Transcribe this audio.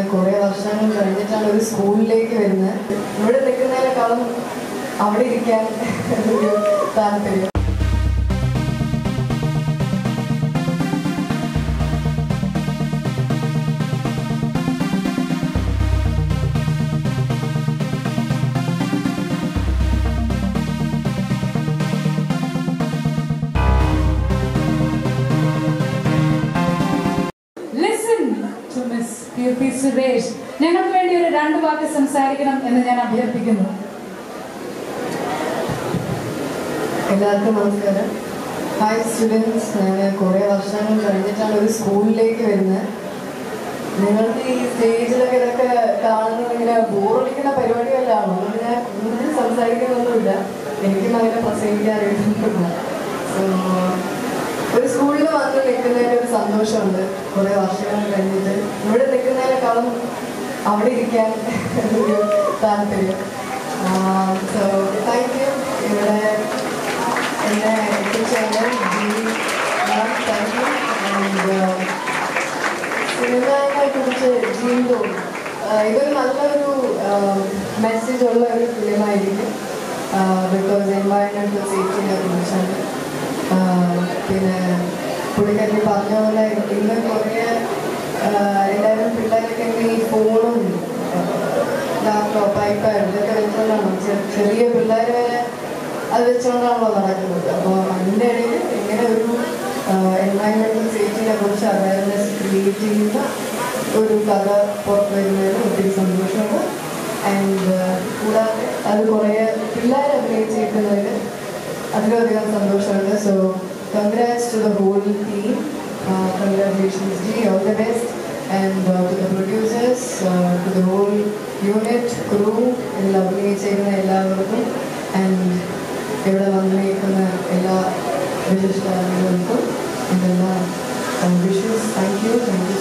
കുറേ വർഷങ്ങൾ കഴിഞ്ഞിട്ടാണ് ഒരു സ്കൂളിലേക്ക് വരുന്നത് ഇവിടെ നിൽക്കുന്നതിനേക്കാളും അവിടെ ഇരിക്കാൻ ഒരു താല്പര്യം listen to miss P P Suresh ഞങ്ങൾക്ക് വേണ്ടി ഒരു രണ്ട് വാക്ക് സംസാരിക്കണം എന്ന് ഞാൻ അഭ്യർത്ഥിക്കുന്നു എല്ലാവർക്കും നമസ്കാരം ഹായ് സ്റ്റുഡൻസ് ഞാൻ കുറേ വർഷങ്ങൾ കഴിഞ്ഞിട്ടാണ് ഒരു സ്കൂളിലേക്ക് വരുന്നത് നിങ്ങൾക്ക് ഈ സ്റ്റേജിലൊക്കെ ഇതൊക്കെ കാണുന്നത് ഇങ്ങനെ ബോറടിക്കുന്ന പരിപാടികളാണോ അതുകൊണ്ട് ഞാൻ കൂടുതൽ സംസാരിക്കുന്നൊന്നുമില്ല എനിക്കും അങ്ങനെ പ്രസംഗിക്കാൻ അറിയുന്നൊന്നുമില്ല സോ ഒരു സ്കൂളിൽ വന്ന് നിൽക്കുന്നതിന് ഒരു സന്തോഷമുണ്ട് കുറേ വർഷങ്ങൾ കഴിഞ്ഞിട്ട് ഇവിടെ നിൽക്കുന്നതിനേക്കാളും അവിടെ ഇരിക്കാൻ ഒരു താല്പര്യം സോ താങ്ക് യു ഇവിടെ എന്നെ എത്തിച്ചത് ജി താങ്ക് യു ആൻഡ് സിനിമയെ കുറിച്ച് ജീന്തോ ഇതൊരു നല്ലൊരു മെസ്സേജ് ഉള്ള ഒരു ഫിലിമായിരിക്കും ബിക്കോസ് എൻവയൺമെൻറ്റൽ സേഫ്റ്റിനെ കുറിച്ചാണ് ആഹ് പിന്നെ പുള്ളിക്കാരി പറഞ്ഞ പോലെ ഇന്ന് കുറേ ആഹ് എല്ലാവരും പിള്ളേരൊക്കെ ഇങ്ങനെ ഈ ഫോണും ലാപ്ടോപ്പ് ഐപാഡ് ഇതൊക്കെ വെച്ചുകൊണ്ടാണ് ചെ- ചെറിയ പിള്ളേർ വരെ അത് വെച്ചുകൊണ്ടാണല്ലോ നടക്കുന്നത് അപ്പോൾ അതിൻ്റെ ഇടയിൽ ഇങ്ങനെ ഒരു എൻവയൺമെൻറ്റൽ സേഫ്റ്റിനെ കുറിച്ച് അവയർനെസ് ക്രിയേറ്റ് ചെയ്യുന്ന ഒരു കഥ പുറത്ത് വരുന്നതിന് ഒത്തിരി സന്തോഷമുണ്ട് ആൻഡ് കൂടാതെ അത് കുറേ പിള്ളേർ അഭിനയിച്ചിരിക്കുന്നതിന് അതിലധികം സന്തോഷമുണ്ട് so congrats to the whole team congratulations ജി all the best and to the producers to the whole unit crew ഇതിൽ അഭിനയിച്ചിരിക്കുന്ന എല്ലാവർക്കും ആൻഡ് ഇവിടെ വന്നിരിക്കുന്ന എല്ലാ വിശിഷ്ട ആളുകൾക്കും ഇതെല്ലാം wishes thank you thank U